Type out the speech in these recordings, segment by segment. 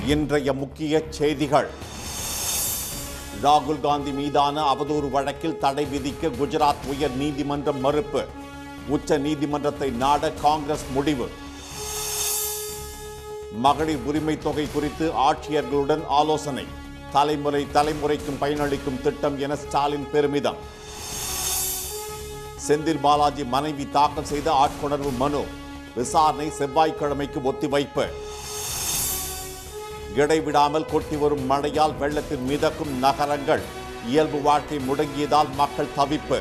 இன்றைய முக்கிய செய்திகள் ராகுல் காந்தி மீதான அவதூறு வழக்கில் தடை விதிக்க குஜராத் உயர் நீதிமன்றம் மறுப்பு உச்ச நீதிமன்றத்தை நாட காங்கிரஸ் முடிவு மகளிர் உரிமை தொகை குறித்து ஆட்சியர்களுடன் ஆலோசனை தலைமுறை தலைமுறைக்கும் பயனளிக்கும் திட்டம் என ஸ்டாலின் பெருமிதம் செந்தில் பாலாஜி மனைவி தாக்கல் செய்த ஆட்கொணர்வு மனு விசாரணை செவ்வாய்க்கிழமைக்கு ஒத்திவைப்பு இடைவிடாமல் கொட்டி வரும் மழையால் வெள்ளத்தில் மிதக்கும் நகரங்கள் இயல்பு வாழ்க்கை முடங்கியதால் மக்கள் தவிப்பு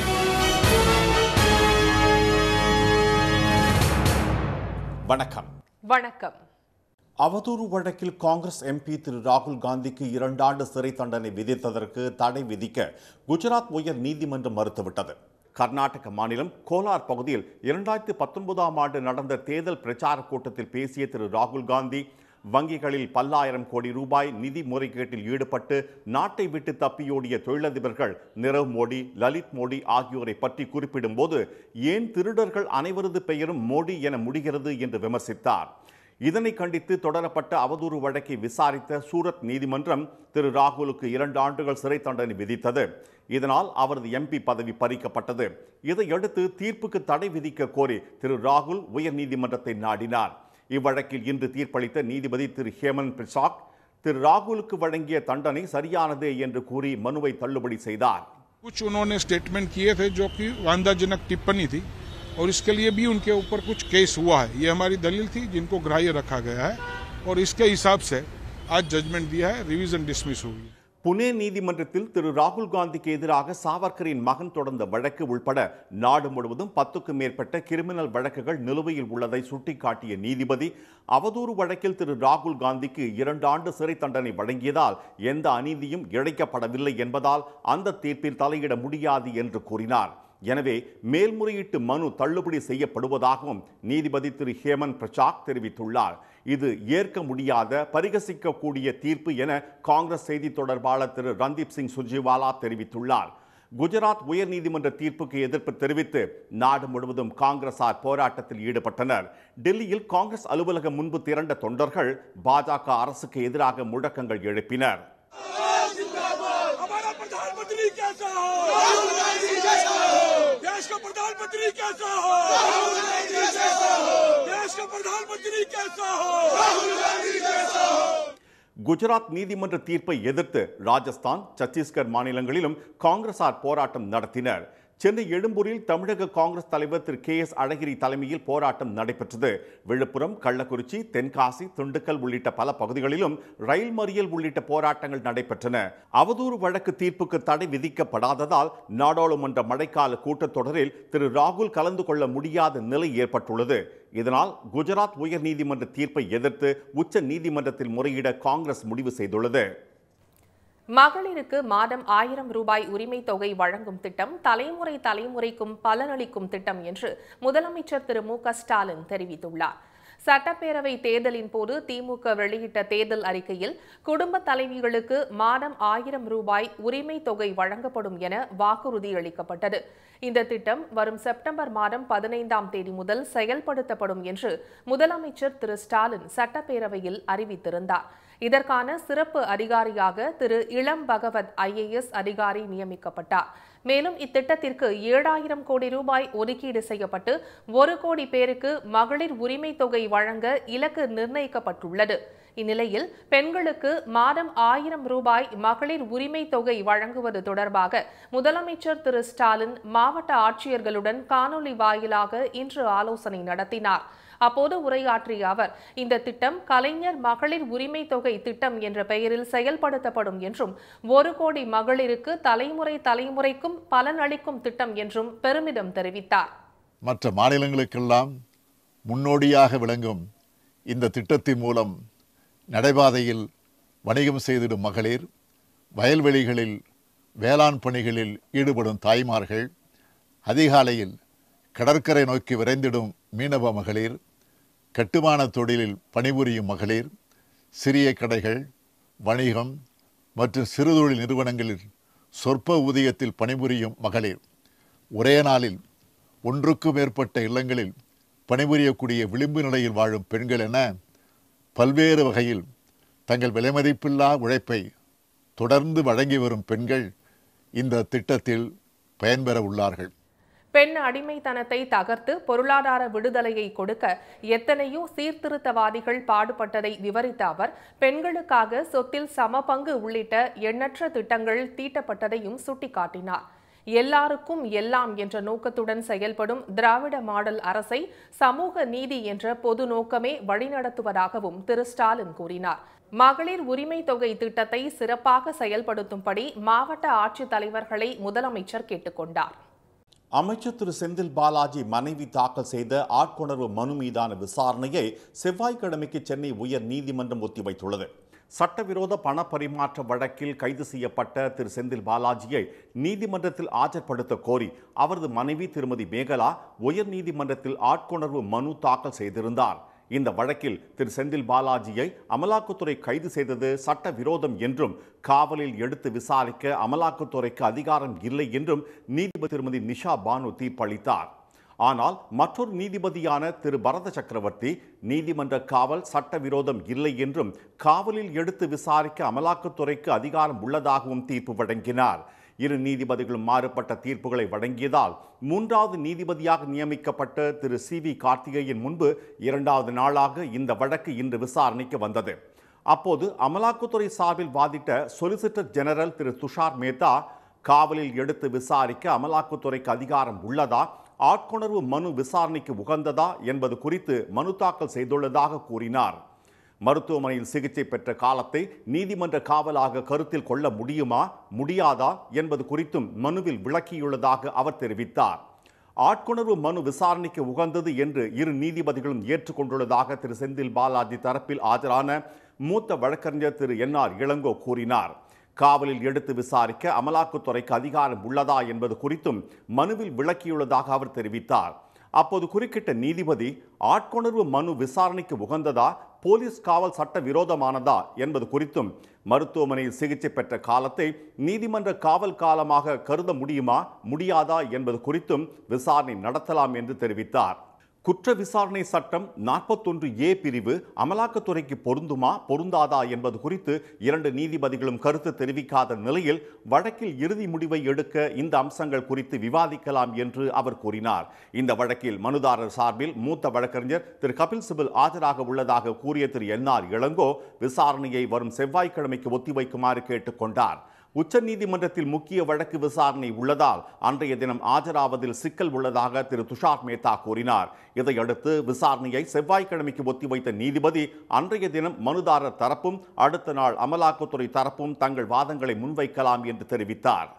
வணக்கம் வணக்கம் அவதூறு வழக்கில் காங்கிரஸ் எம்பி திரு ராகுல் காந்திக்கு இரண்டாண்டு சிறை தண்டனை விதித்ததற்கு தடை விதிக்க குஜராத் உயர் நீதிமன்றம் மறுத்துவிட்டது கர்நாடக மாநிலம் கோலார் பகுதியில் இரண்டாயிரத்தி பத்தொன்பதாம் ஆண்டு நடந்த தேர்தல் பிரச்சார கூட்டத்தில் பேசிய திரு ராகுல் காந்தி வங்கிகளில் பல்லாயிரம் கோடி ரூபாய் நிதி முறைகேட்டில் ஈடுபட்டு நாட்டை விட்டு தப்பியோடிய தொழிலதிபர்கள் நிரவ் மோடி லலித் மோடி ஆகியோரை பற்றி குறிப்பிடும்போது ஏன் திருடர்கள் அனைவரது பெயரும் மோடி என முடிகிறது என்று விமர்சித்தார் இதனை கண்டித்து தொடரப்பட்ட அவதூறு வழக்கை விசாரித்த சூரத் நீதிமன்றம் திரு ராகுலுக்கு இரண்டு ஆண்டுகள் சிறை தண்டனை விதித்தது இதனால் அவரது எம்பி பதவி பறிக்கப்பட்டது இதையடுத்து தீர்ப்புக்கு தடை விதிக்க கோரி திரு ராகுல் உயர்நீதிமன்றத்தை நாடினார் இவ்வழக்கில் இன்று தீர்ப்பளித்த நீதிபதி திரு ஹேமந்த் பிரசாத் திரு ராகுலுக்கு வழங்கிய தண்டனை சரியானதே என்று கூறி மனுவை தள்ளுபடி செய்தார் कुछ उन्होंने स्टेटमेंट किए थे जो कि वांदाजनक टिप्पणी थी और इसके लिए भी उनके ऊपर कुछ केस हुआ है ये हमारी दलील थी जिनको ग्राह्य रखा गया है और इसके हिसाब से आज जजमेंट दिया है रिवीजन डिसमिस हुई है புனே நீதிமன்றத்தில் திரு ராகுல் காந்திக்கு எதிராக சாவர்கரின் மகன் தொடர்ந்த வழக்கு உள்பட நாடு முழுவதும் பத்துக்கும் மேற்பட்ட கிரிமினல் வழக்குகள் நிலுவையில் உள்ளதை சுட்டிக்காட்டிய நீதிபதி அவதூறு வழக்கில் திரு ராகுல் காந்திக்கு இரண்டு ஆண்டு சிறை தண்டனை வழங்கியதால் எந்த அநீதியும் இழைக்கப்படவில்லை என்பதால் அந்த தீர்ப்பில் தலையிட முடியாது என்று கூறினார் எனவே மேல்முறையீட்டு மனு தள்ளுபடி செய்யப்படுவதாகவும் நீதிபதி திரு ஹேமந்த் பிரசாத் தெரிவித்துள்ளார் இது ஏற்க முடியாத பரிகசிக்கக்கூடிய தீர்ப்பு என காங்கிரஸ் செய்தி தொடர்பாளர் திரு ரந்தீப் சிங் சுர்ஜிவாலா தெரிவித்துள்ளார் குஜராத் உயர்நீதிமன்ற தீர்ப்புக்கு எதிர்ப்பு தெரிவித்து நாடு முழுவதும் காங்கிரசார் போராட்டத்தில் ஈடுபட்டனர் டெல்லியில் காங்கிரஸ் அலுவலகம் முன்பு திரண்ட தொண்டர்கள் பாஜக அரசுக்கு எதிராக முழக்கங்கள் எழுப்பினர் हमारा प्रधानमंत्री कैसा हो राहुल गांधी जैसा हो देश का प्रधानमंत्री कैसा हो राहुल गांधी जैसा हो देश का प्रधानमंत्री कैसा हो राहुल गांधी जैसा हो குஜராத் நீதிமன்ற தீர்ப்பை எதிர்த்து ராஜஸ்தான் சத்தீஸ்கர் மாநிலங்களிலும் காங்கிரசார் போராட்டம் நடத்தினர் சென்னை எழும்பூரில் தமிழக காங்கிரஸ் தலைவர் திரு கே எஸ் அழகிரி தலைமையில் போராட்டம் நடைபெற்றது விழுப்புரம் கள்ளக்குறிச்சி தென்காசி திண்டுக்கல் உள்ளிட்ட பல பகுதிகளிலும் ரயில் மறியல் உள்ளிட்ட போராட்டங்கள் நடைபெற்றன அவதூறு வழக்கு தீர்ப்புக்கு தடை விதிக்கப்படாததால் நாடாளுமன்ற மழைக்கால கூட்டத்தொடரில் திரு ராகுல் கலந்து கொள்ள முடியாத நிலை ஏற்பட்டுள்ளது இதனால் குஜராத் உயர் நீதிமன்ற தீர்ப்பை எதிர்த்து உச்ச நீதிமன்றத்தில் முறையிட காங்கிரஸ் முடிவு செய்துள்ளது மகளிருக்கு மாதம் ஆயிரம் ரூபாய் உரிமை தொகை வழங்கும் திட்டம் தலைமுறை தலைமுறைக்கும் பலனளிக்கும் திட்டம் என்று முதலமைச்சர் திரு மு க ஸ்டாலின் தெரிவித்துள்ளார் சட்டப்பேரவை தேர்தலின் போது திமுக வெளியிட்ட தேர்தல் அறிக்கையில் குடும்ப தலைவிகளுக்கு மாதம் ஆயிரம் ரூபாய் உரிமை தொகை வழங்கப்படும் என வாக்குறுதி அளிக்கப்பட்டது இந்த திட்டம் வரும் செப்டம்பர் மாதம் பதினைந்தாம் தேதி முதல் செயல்படுத்தப்படும் என்று முதலமைச்சர் திரு ஸ்டாலின் சட்டப்பேரவையில் அறிவித்திருந்தார் இதற்கான சிறப்பு அதிகாரியாக திரு இளம் பகவத் ஐஏஎஸ் அதிகாரி நியமிக்கப்பட்டார் மேலும் இத்திட்டத்திற்கு ஏழாயிரம் கோடி ரூபாய் ஒதுக்கீடு செய்யப்பட்டு ஒரு கோடி பேருக்கு மகளிர் உரிமை தொகை வழங்க இலக்கு நிர்ணயிக்கப்பட்டுள்ளது இந்நிலையில் பெண்களுக்கு மாதம் ஆயிரம் ரூபாய் மகளிர் உரிமை தொகை வழங்குவது தொடர்பாக முதலமைச்சர் திரு ஸ்டாலின் மாவட்ட ஆட்சியர்களுடன் காணொலி வாயிலாக இன்று ஆலோசனை நடத்தினார் அப்போது உரையாற்றிய அவர் இந்த திட்டம் கலைஞர் மகளிர் உரிமை தொகை திட்டம் என்ற பெயரில் செயல்படுத்தப்படும் என்றும் ஒரு கோடி மகளிருக்கு தலைமுறை தலைமுறைக்கும் பலனளிக்கும் திட்டம் என்றும் பெருமிதம் தெரிவித்தார் மற்ற மாநிலங்களுக்கெல்லாம் முன்னோடியாக விளங்கும் இந்த திட்டத்தின் மூலம் நடைபாதையில் வணிகம் செய்திடும் மகளிர் வயல்வெளிகளில் வேளாண் பணிகளில் ஈடுபடும் தாய்மார்கள் அதிகாலையில் கடற்கரை நோக்கி விரைந்திடும் மீனவ மகளிர் கட்டுமான தொழிலில் பணிபுரியும் மகளிர் சிறிய கடைகள் வணிகம் மற்றும் சிறுதொழில் நிறுவனங்களில் சொற்ப ஊதியத்தில் பணிபுரியும் மகளிர் ஒரே நாளில் ஒன்றுக்கும் மேற்பட்ட இல்லங்களில் பணிபுரியக்கூடிய விளிம்பு நிலையில் வாழும் பெண்கள் என பல்வேறு வகையில் தங்கள் விலைமதிப்பில்லா உழைப்பை தொடர்ந்து வழங்கி வரும் பெண்கள் இந்த திட்டத்தில் பயன்பெற உள்ளார்கள் பெண் அடிமைத்தனத்தை தகர்த்து பொருளாதார விடுதலையை கொடுக்க எத்தனையோ சீர்திருத்தவாதிகள் பாடுபட்டதை விவரித்த அவர் பெண்களுக்காக சொத்தில் சமபங்கு உள்ளிட்ட எண்ணற்ற திட்டங்கள் தீட்டப்பட்டதையும் சுட்டிக்காட்டினார் எல்லாருக்கும் எல்லாம் என்ற நோக்கத்துடன் செயல்படும் திராவிட மாடல் அரசை சமூக நீதி என்ற பொது நோக்கமே வழிநடத்துவதாகவும் திரு ஸ்டாலின் கூறினார் மகளிர் உரிமை தொகை திட்டத்தை சிறப்பாக செயல்படுத்தும்படி மாவட்ட ஆட்சித்தலைவர்களை முதலமைச்சர் கேட்டுக்கொண்டார் அமைச்சர் திரு செந்தில் பாலாஜி மனைவி தாக்கல் செய்த ஆட்கொணர்வு மனு மீதான விசாரணையை செவ்வாய்க்கிழமைக்கு சென்னை உயர் நீதிமன்றம் ஒத்திவைத்துள்ளது சட்டவிரோத பண பரிமாற்ற வழக்கில் கைது செய்யப்பட்ட திரு செந்தில் பாலாஜியை நீதிமன்றத்தில் ஆஜர்படுத்த கோரி அவரது மனைவி திருமதி மேகலா உயர் நீதிமன்றத்தில் ஆட்கொணர்வு மனு தாக்கல் செய்திருந்தார் இந்த வழக்கில் திரு செந்தில் பாலாஜியை அமலாக்கத்துறை கைது செய்தது சட்ட விரோதம் என்றும் காவலில் எடுத்து விசாரிக்க அமலாக்கத்துறைக்கு அதிகாரம் இல்லை என்றும் நீதிபதி திருமதி நிஷா பானு தீர்ப்பளித்தார் ஆனால் மற்றொரு நீதிபதியான திரு பரத சக்கரவர்த்தி நீதிமன்ற காவல் சட்டவிரோதம் இல்லை என்றும் காவலில் எடுத்து விசாரிக்க அமலாக்கத்துறைக்கு அதிகாரம் உள்ளதாகவும் தீர்ப்பு வழங்கினார் இரு நீதிபதிகளும் மாறுபட்ட தீர்ப்புகளை வழங்கியதால் மூன்றாவது நீதிபதியாக நியமிக்கப்பட்ட திரு சி வி கார்த்திகேயன் முன்பு இரண்டாவது நாளாக இந்த வழக்கு இன்று விசாரணைக்கு வந்தது அப்போது அமலாக்கத்துறை சார்பில் வாதிட்ட சொலிசிட்டர் ஜெனரல் திரு துஷார் மேத்தா காவலில் எடுத்து விசாரிக்க அமலாக்கத்துறைக்கு அதிகாரம் உள்ளதா ஆட்கொணர்வு மனு விசாரணைக்கு உகந்ததா என்பது குறித்து மனு தாக்கல் செய்துள்ளதாக கூறினார் மருத்துவமனையில் சிகிச்சை பெற்ற காலத்தை நீதிமன்ற காவலாக கருத்தில் கொள்ள முடியுமா முடியாதா என்பது குறித்தும் மனுவில் விளக்கியுள்ளதாக அவர் தெரிவித்தார் ஆட்கொணர்வு மனு விசாரணைக்கு உகந்தது என்று இரு நீதிபதிகளும் ஏற்றுக்கொண்டுள்ளதாக திரு செந்தில் பாலாஜி தரப்பில் ஆஜரான மூத்த வழக்கறிஞர் திரு என் ஆர் இளங்கோ கூறினார் காவலில் எடுத்து விசாரிக்க அமலாக்கத்துறைக்கு அதிகாரம் உள்ளதா என்பது குறித்தும் மனுவில் விளக்கியுள்ளதாக அவர் தெரிவித்தார் அப்போது குறுக்கிட்ட நீதிபதி ஆட்கொணர்வு மனு விசாரணைக்கு உகந்ததா போலீஸ் காவல் சட்ட விரோதமானதா என்பது குறித்தும் மருத்துவமனையில் சிகிச்சை பெற்ற காலத்தை நீதிமன்ற காவல் காலமாக கருத முடியுமா முடியாதா என்பது குறித்தும் விசாரணை நடத்தலாம் என்று தெரிவித்தார் குற்ற விசாரணை சட்டம் நாற்பத்தொன்று ஏ பிரிவு அமலாக்கத்துறைக்கு பொருந்துமா பொருந்தாதா என்பது குறித்து இரண்டு நீதிபதிகளும் கருத்து தெரிவிக்காத நிலையில் வழக்கில் இறுதி முடிவை எடுக்க இந்த அம்சங்கள் குறித்து விவாதிக்கலாம் என்று அவர் கூறினார் இந்த வழக்கில் மனுதாரர் சார்பில் மூத்த வழக்கறிஞர் திரு கபில் சிபில் ஆஜராக உள்ளதாக கூறிய திரு என் ஆர் இளங்கோ விசாரணையை வரும் செவ்வாய்க்கிழமைக்கு ஒத்திவைக்குமாறு கேட்டுக்கொண்டார் உச்சநீதிமன்றத்தில் முக்கிய வழக்கு விசாரணை உள்ளதால் அன்றைய தினம் ஆஜராவதில் சிக்கல் உள்ளதாக திரு துஷார் மேத்தா கூறினார் இதையடுத்து விசாரணையை செவ்வாய்க்கிழமைக்கு ஒத்திவைத்த நீதிபதி அன்றைய தினம் மனுதாரர் தரப்பும் அடுத்த நாள் அமலாக்கத்துறை தரப்பும் தங்கள் வாதங்களை முன்வைக்கலாம் என்று தெரிவித்தார்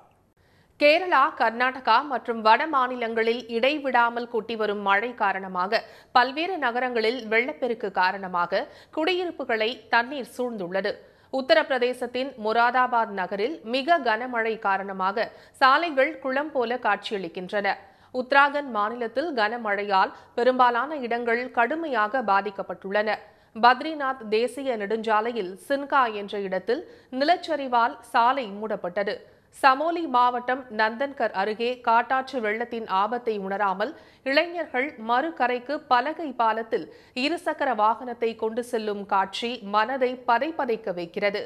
கேரளா கர்நாடகா மற்றும் வட மாநிலங்களில் இடைவிடாமல் கொட்டி வரும் மழை காரணமாக பல்வேறு நகரங்களில் வெள்ளப்பெருக்கு காரணமாக குடியிருப்புகளை தண்ணீர் சூழ்ந்துள்ளது உத்தரப்பிரதேசத்தின் மொராதாபாத் நகரில் மிக கனமழை காரணமாக சாலைகள் குளம் போல காட்சியளிக்கின்றன உத்தராகண்ட் மாநிலத்தில் கனமழையால் பெரும்பாலான இடங்கள் கடுமையாக பாதிக்கப்பட்டுள்ளன பத்ரிநாத் தேசிய நெடுஞ்சாலையில் சின்கா என்ற இடத்தில் நிலச்சரிவால் சாலை மூடப்பட்டது சமோலி மாவட்டம் நந்தன்கர் அருகே காட்டாற்று வெள்ளத்தின் ஆபத்தை உணராமல் இளைஞர்கள் மறுகரைக்கு பலகை பாலத்தில் இருசக்கர வாகனத்தை கொண்டு செல்லும் காட்சி மனதை பதைபதைக்க வைக்கிறது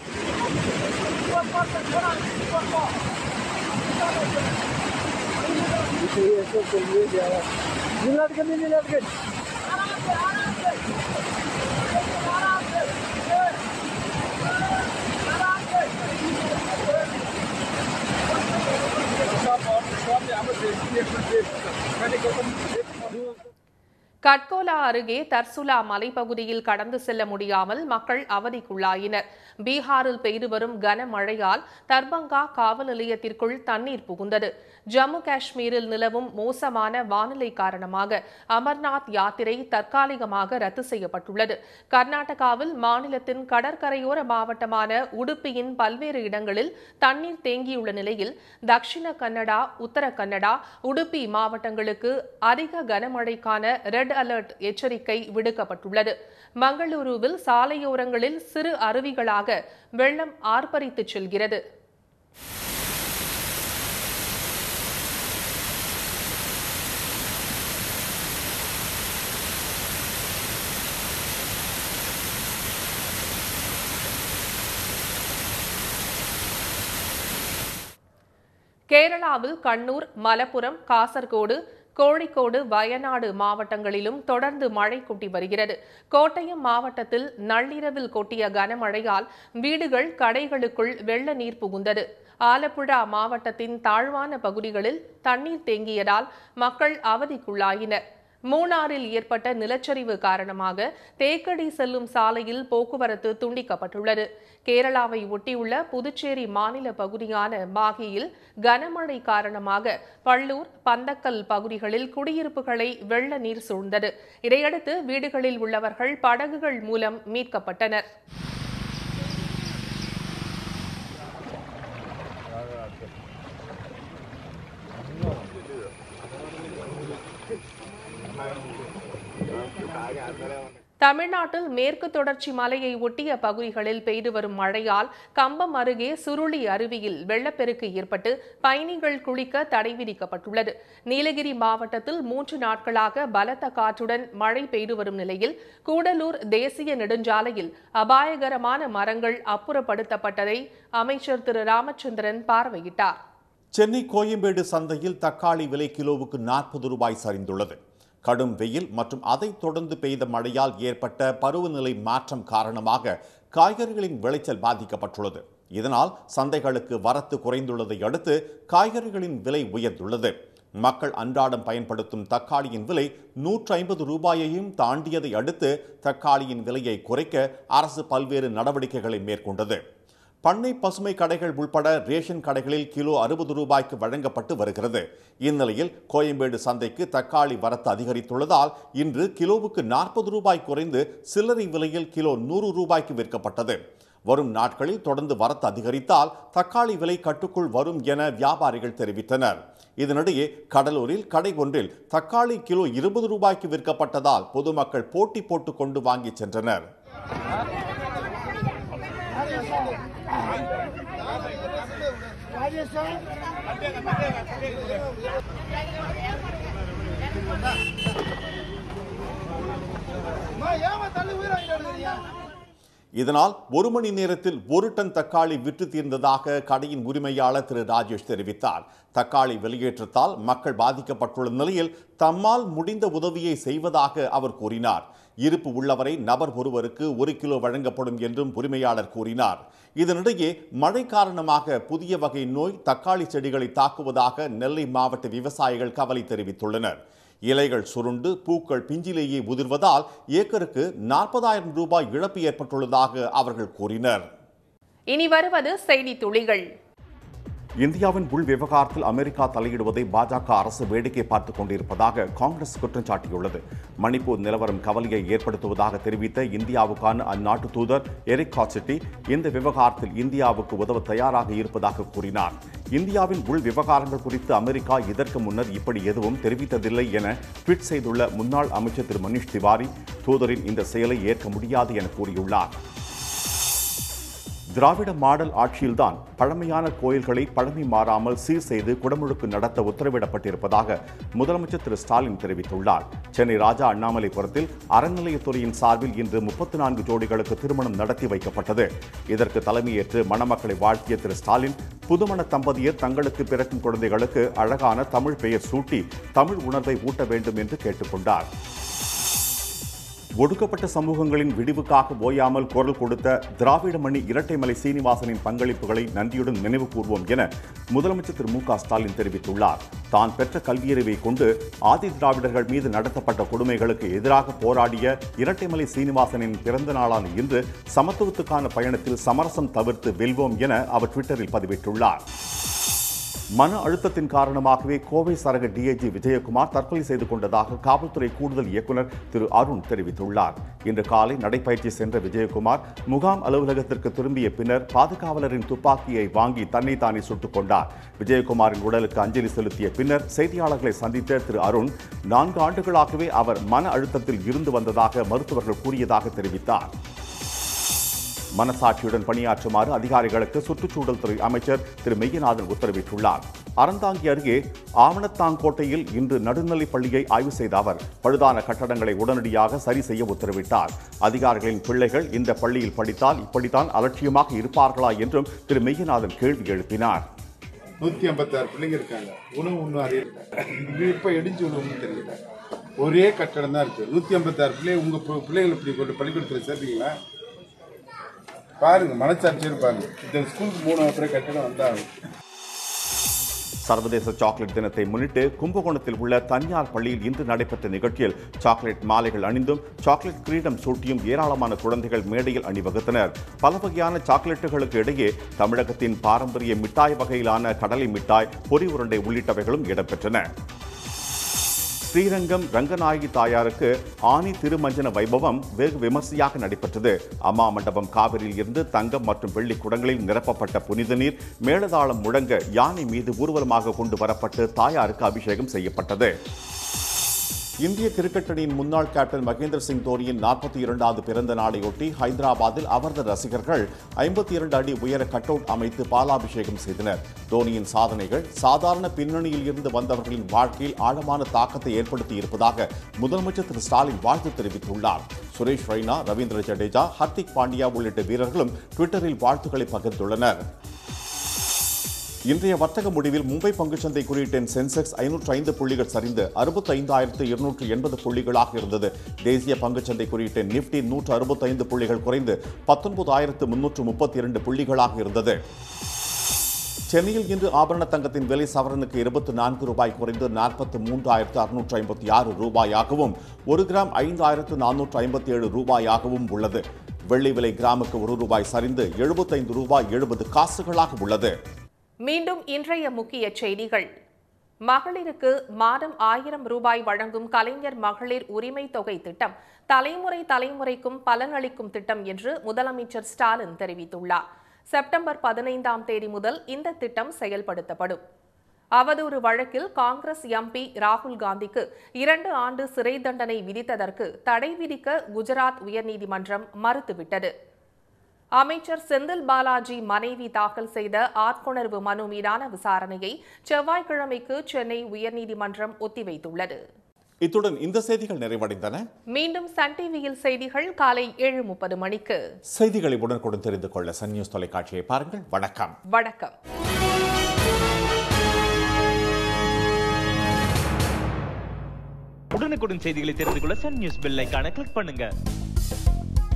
கட்கோலா அருகே தர்சுலா மலைப்பகுதியில் கடந்து செல்ல முடியாமல் மக்கள் அவதிக்குள்ளாயினர் பீகாரில் பெய்து வரும் கனமழையால் தர்பங்கா காவல் நிலையத்திற்குள் தண்ணீர் புகுந்தது ஜம்மு காஷ்மீரில் நிலவும் மோசமான வானிலை காரணமாக அமர்நாத் யாத்திரை தற்காலிகமாக ரத்து செய்யப்பட்டுள்ளது கர்நாடகாவில் மாநிலத்தின் கடற்கரையோர மாவட்டமான உடுப்பியின் பல்வேறு இடங்களில் தண்ணீர் தேங்கியுள்ள நிலையில் தக்ஷிண கன்னடா உத்தர கன்னடா உடுப்பி மாவட்டங்களுக்கு அதிக கனமழைக்கான ரெட் அலர்ட் எச்சரிக்கை விடுக்கப்பட்டுள்ளது மங்களூருவில் சாலையோரங்களில் சிறு அருவிகளாக வெள்ளம் ஆர்ப்பரித்துச் செல்கிறது கேரளாவில் கண்ணூர் மலப்புரம் காசர்கோடு கோழிக்கோடு வயநாடு மாவட்டங்களிலும் தொடர்ந்து மழை கொட்டி வருகிறது கோட்டயம் மாவட்டத்தில் நள்ளிரவில் கொட்டிய கனமழையால் வீடுகள் கடைகளுக்குள் வெள்ள நீர் புகுந்தது ஆலப்புழா மாவட்டத்தின் தாழ்வான பகுதிகளில் தண்ணீர் தேங்கியதால் மக்கள் அவதிக்குள்ளாயினர் மூணாறில் ஏற்பட்ட நிலச்சரிவு காரணமாக தேக்கடி செல்லும் சாலையில் போக்குவரத்து துண்டிக்கப்பட்டுள்ளது கேரளாவை ஒட்டியுள்ள புதுச்சேரி மாநில பகுதியான மாகியில் கனமழை காரணமாக பள்ளூர் பந்தக்கல் பகுதிகளில் குடியிருப்புகளை வெள்ள நீர் சூழ்ந்தது இதையடுத்து வீடுகளில் உள்ளவர்கள் படகுகள் மூலம் மீட்கப்பட்டனர் தமிழ்நாட்டில் மேற்கு தொடர்ச்சி மலையை ஒட்டிய பகுதிகளில் பெய்து வரும் மழையால் கம்பம் அருகே சுருளி அருவியில் வெள்ளப்பெருக்கு ஏற்பட்டு பயணிகள் குளிக்க தடை விதிக்கப்பட்டுள்ளது நீலகிரி மாவட்டத்தில் மூன்று நாட்களாக பலத்த காற்றுடன் மழை பெய்து வரும் நிலையில் கூடலூர் தேசிய நெடுஞ்சாலையில் அபாயகரமான மரங்கள் அப்புறப்படுத்தப்பட்டதை அமைச்சர் திரு ராமச்சந்திரன் பார்வையிட்டார் சென்னை கோயம்பேடு சந்தையில் தக்காளி விலை கிலோவுக்கு நாற்பது ரூபாய் சரிந்துள்ளது கடும் வெயில் மற்றும் அதைத் தொடர்ந்து பெய்த மழையால் ஏற்பட்ட பருவநிலை மாற்றம் காரணமாக காய்கறிகளின் விளைச்சல் பாதிக்கப்பட்டுள்ளது இதனால் சந்தைகளுக்கு வரத்து குறைந்துள்ளதை அடுத்து காய்கறிகளின் விலை உயர்ந்துள்ளது மக்கள் அன்றாடம் பயன்படுத்தும் தக்காளியின் விலை நூற்றி ஐம்பது ரூபாயையும் தாண்டியதை அடுத்து தக்காளியின் விலையை குறைக்க அரசு பல்வேறு நடவடிக்கைகளை மேற்கொண்டது பண்ணை பசுமை கடைகள் உள்பட ரேஷன் கடைகளில் கிலோ அறுபது ரூபாய்க்கு வழங்கப்பட்டு வருகிறது இந்நிலையில் கோயம்பேடு சந்தைக்கு தக்காளி வரத்து அதிகரித்துள்ளதால் இன்று கிலோவுக்கு நாற்பது ரூபாய் குறைந்து சில்லறை விலையில் கிலோ நூறு ரூபாய்க்கு விற்கப்பட்டது வரும் நாட்களில் தொடர்ந்து வரத்து அதிகரித்தால் தக்காளி விலை கட்டுக்குள் வரும் என வியாபாரிகள் தெரிவித்தனர் இதனிடையே கடலூரில் கடை ஒன்றில் தக்காளி கிலோ இருபது ரூபாய்க்கு விற்கப்பட்டதால் பொதுமக்கள் போட்டி போட்டுக் கொண்டு வாங்கி சென்றனர் இதனால் ஒரு மணி நேரத்தில் ஒரு டன் தக்காளி விற்று தீர்ந்ததாக கடையின் உரிமையாளர் திரு ராஜேஷ் தெரிவித்தார் தக்காளி வெளியேற்றத்தால் மக்கள் பாதிக்கப்பட்டுள்ள நிலையில் தம்மால் முடிந்த உதவியை செய்வதாக அவர் கூறினார் இருப்பு உள்ளவரை நபர் ஒருவருக்கு ஒரு கிலோ வழங்கப்படும் என்றும் உரிமையாளர் கூறினார் இதனிடையே மழை காரணமாக புதிய வகை நோய் தக்காளி செடிகளை தாக்குவதாக நெல்லை மாவட்ட விவசாயிகள் கவலை தெரிவித்துள்ளனர் இலைகள் சுருண்டு பூக்கள் பிஞ்சிலேயே உதிர்வதால் ஏக்கருக்கு நாற்பதாயிரம் ரூபாய் இழப்பு ஏற்பட்டுள்ளதாக அவர்கள் கூறினர் இனி வருவது செய்தி துளிகள் இந்தியாவின் உள் விவகாரத்தில் அமெரிக்கா தலையிடுவதை பாஜக அரசு வேடிக்கை பார்த்துக் கொண்டிருப்பதாக காங்கிரஸ் குற்றம் சாட்டியுள்ளது மணிப்பூர் நிலவரம் கவலையை ஏற்படுத்துவதாக தெரிவித்த இந்தியாவுக்கான அந்நாட்டு தூதர் எரிக் காசிட்டி இந்த விவகாரத்தில் இந்தியாவுக்கு உதவ தயாராக இருப்பதாக கூறினார் இந்தியாவின் உள் விவகாரங்கள் குறித்து அமெரிக்கா இதற்கு முன்னர் இப்படி எதுவும் தெரிவித்ததில்லை என ட்வீட் செய்துள்ள முன்னாள் அமைச்சர் திரு மணிஷ் திவாரி தூதரின் இந்த செயலை ஏற்க முடியாது என கூறியுள்ளார் திராவிட மாடல் ஆட்சியில்தான் பழமையான கோயில்களை பழமை மாறாமல் சீர் செய்து குடமுழுக்கு நடத்த உத்தரவிடப்பட்டிருப்பதாக முதலமைச்சர் திரு ஸ்டாலின் தெரிவித்துள்ளார் சென்னை ராஜா அண்ணாமலைபுரத்தில் அறநிலையத்துறையின் சார்பில் இன்று முப்பத்தி நான்கு ஜோடிகளுக்கு திருமணம் நடத்தி வைக்கப்பட்டது இதற்கு தலைமையேற்று மணமக்களை வாழ்த்திய திரு ஸ்டாலின் புதுமண தம்பதியர் தங்களுக்கு பிறக்கும் குழந்தைகளுக்கு அழகான தமிழ் பெயர் சூட்டி தமிழ் உணர்வை ஊட்ட வேண்டும் என்று கேட்டுக்கொண்டார் ஒடுக்கப்பட்ட சமூகங்களின் விடிவுக்காக ஓயாமல் குரல் கொடுத்த திராவிட மணி இரட்டைமலை சீனிவாசனின் பங்களிப்புகளை நன்றியுடன் நினைவு கூர்வோம் என முதலமைச்சர் திரு மு க ஸ்டாலின் தெரிவித்துள்ளார் தான் பெற்ற கல்வியறிவை கொண்டு ஆதி திராவிடர்கள் மீது நடத்தப்பட்ட கொடுமைகளுக்கு எதிராக போராடிய இரட்டைமலை சீனிவாசனின் பிறந்த நாளான இன்று சமத்துவத்துக்கான பயணத்தில் சமரசம் தவிர்த்து வெல்வோம் என அவர் ட்விட்டரில் பதிவிட்டுள்ளார் மன அழுத்தத்தின் காரணமாகவே கோவை சரக டிஐஜி விஜயகுமார் தற்கொலை செய்து கொண்டதாக காவல்துறை கூடுதல் இயக்குனர் திரு அருண் தெரிவித்துள்ளார் இன்று காலை நடைபயிற்சி சென்ற விஜயகுமார் முகாம் அலுவலகத்திற்கு திரும்பிய பின்னர் பாதுகாவலரின் துப்பாக்கியை வாங்கி தன்னை தானே சுட்டுக் கொண்டார் விஜயகுமாரின் உடலுக்கு அஞ்சலி செலுத்திய பின்னர் செய்தியாளர்களை சந்தித்த திரு அருண் நான்கு ஆண்டுகளாகவே அவர் மன அழுத்தத்தில் இருந்து வந்ததாக மருத்துவர்கள் கூறியதாக தெரிவித்தார் மனசாட்சியுடன் பணியாற்றுமாறு அதிகாரிகளுக்கு சுற்றுச்சூழல் துறை அமைச்சர் திரு மெய்யநாதன் உத்தரவிட்டுள்ளார் அறந்தாங்கி அருகே ஆவணத்தாங்கோட்டையில் இன்று நடுநிலைப் பள்ளியை ஆய்வு செய்த அவர் பழுதான கட்டடங்களை உடனடியாக சரி செய்ய உத்தரவிட்டார் அதிகாரிகளின் பிள்ளைகள் இந்த பள்ளியில் படித்தால் இப்படித்தான் அலட்சியமாக இருப்பார்களா என்றும் திரு மெய்யநாதன் கேள்வி எழுப்பினார் நூற்றி ஐம்பத்தாறு பிள்ளைங்க இருக்காங்க உணவு ஒன்றும் அறியல இது இப்போ இடிஞ்சு விடுவோம்னு தெரியல ஒரே கட்டடம் தான் இருக்குது நூற்றி ஐம்பத்தாறு பிள்ளைங்க உங்கள் பிள்ளைங்களை இப்படி கொண்டு பள்ளிக்கூடத்தில் சேர்த்தீங்களா பாருங்க மனசாட்சியோடு பாருங்க இந்த ஸ்கூலுக்கு மூணு அப்புறம் கட்டடம் வந்தாங்க சர்வதேச சாக்லேட் தினத்தை முன்னிட்டு கும்பகோணத்தில் உள்ள தனியார் பள்ளியில் இன்று நடைபெற்ற நிகழ்ச்சியில் சாக்லேட் மாலைகள் அணிந்தும் சாக்லேட் கிரீடம் சூட்டியும் ஏராளமான குழந்தைகள் மேடையில் அணிவகுத்தனர் பல வகையான சாக்லேட்டுகளுக்கு இடையே தமிழகத்தின் பாரம்பரிய மிட்டாய் வகையிலான கடலை மிட்டாய் பொரி உருண்டை உள்ளிட்டவைகளும் இடம்பெற்றன ஸ்ரீரங்கம் ரங்கநாயகி தாயாருக்கு ஆனி திருமஞ்சன வைபவம் வெகு விமர்சையாக நடைபெற்றது அம்மா மண்டபம் காவிரியில் இருந்து தங்கம் மற்றும் வெள்ளி குடங்களில் நிரப்பப்பட்ட புனித நீர் மேளதாளம் முழங்க யானை மீது ஊர்வலமாக கொண்டு வரப்பட்டு தாயாருக்கு அபிஷேகம் செய்யப்பட்டது இந்திய கிரிக்கெட் அணியின் முன்னாள் கேப்டன் மகேந்திர சிங் தோனியின் நாற்பத்தி இரண்டாவது பிறந்த நாளையொட்டி ஹைதராபாத்தில் அவரது ரசிகர்கள் ஐம்பத்தி இரண்டு அடி உயர கட் அவுட் அமைத்து பாலாபிஷேகம் செய்தனர் தோனியின் சாதனைகள் சாதாரண பின்னணியில் இருந்து வந்தவர்களின் வாழ்க்கையில் ஆழமான தாக்கத்தை ஏற்படுத்தி இருப்பதாக முதலமைச்சர் திரு ஸ்டாலின் வாழ்த்து தெரிவித்துள்ளார் சுரேஷ் ரெய்னா ரவீந்திர ஜடேஜா ஹர்திக் பாண்டியா உள்ளிட்ட வீரர்களும் ட்விட்டரில் வாழ்த்துக்களை பகிர்ந்துள்ளனர் இன்றைய வர்த்தக முடிவில் மும்பை பங்குச்சந்தை குறியீட்டின் சென்செக்ஸ் ஐநூற்று ஐந்து புள்ளிகள் சரிந்து அறுபத்தி ஐந்தாயிரத்து இருநூற்று எண்பது புள்ளிகளாக இருந்தது தேசிய பங்குச்சந்தை குறியீட்டின் நிப்டி நூற்று அறுபத்தைந்து புள்ளிகள் குறைந்து பத்தொன்பதாயிரத்து முன்னூற்று முப்பத்தி இரண்டு புள்ளிகளாக இருந்தது சென்னையில் இன்று ஆபரண தங்கத்தின் விலை சவரனுக்கு இருபத்தி நான்கு ரூபாய் குறைந்து நாற்பத்தி மூன்றாயிரத்து அறுநூற்று ஐம்பத்தி ஆறு ரூபாயாகவும் ஒரு கிராம் ஐந்தாயிரத்து நானூற்று ஐம்பத்தி ஏழு ரூபாயாகவும் உள்ளது வெள்ளி விலை கிராமுக்கு ஒரு ரூபாய் சரிந்து எழுபத்தைந்து ரூபாய் எழுபது காசுகளாக உள்ளது மீண்டும் இன்றைய முக்கிய செய்திகள் மகளிருக்கு மாதம் ஆயிரம் ரூபாய் வழங்கும் கலைஞர் மகளிர் உரிமை தொகை திட்டம் தலைமுறை தலைமுறைக்கும் பலனளிக்கும் திட்டம் என்று முதலமைச்சர் ஸ்டாலின் தெரிவித்துள்ளார் செப்டம்பர் பதினைந்தாம் தேதி முதல் இந்த திட்டம் செயல்படுத்தப்படும் அவதூறு வழக்கில் காங்கிரஸ் எம்பி ராகுல் காந்திக்கு இரண்டு ஆண்டு சிறை தண்டனை விதித்ததற்கு தடை விதிக்க குஜராத் உயர்நீதிமன்றம் மறுத்துவிட்டது அமைச்சர் செந்தில் பாலாஜி மனைவி தாக்கல் செய்த ஆட்கொணர்வு மனு மீதான விசாரணையை செவ்வாய்க்கிழமைக்கு சென்னை உயர்நீதிமன்றம் ஒத்திவைத்துள்ளது இத்துடன் இந்த செய்திகள் நிறைவடைந்தன மீண்டும் சன் டிவியில் செய்திகள் காலை ஏழு முப்பது மணிக்கு செய்திகளை உடனுக்குடன் தெரிந்து கொள்ள சன் நியூஸ் தொலைக்காட்சியை பாருங்கள் வணக்கம் வணக்கம் உடனுக்குடன் செய்திகளை தெரிந்து கொள்ள சன் நியூஸ் பெல் ஐகானை கிளிக் பண்ணுங்க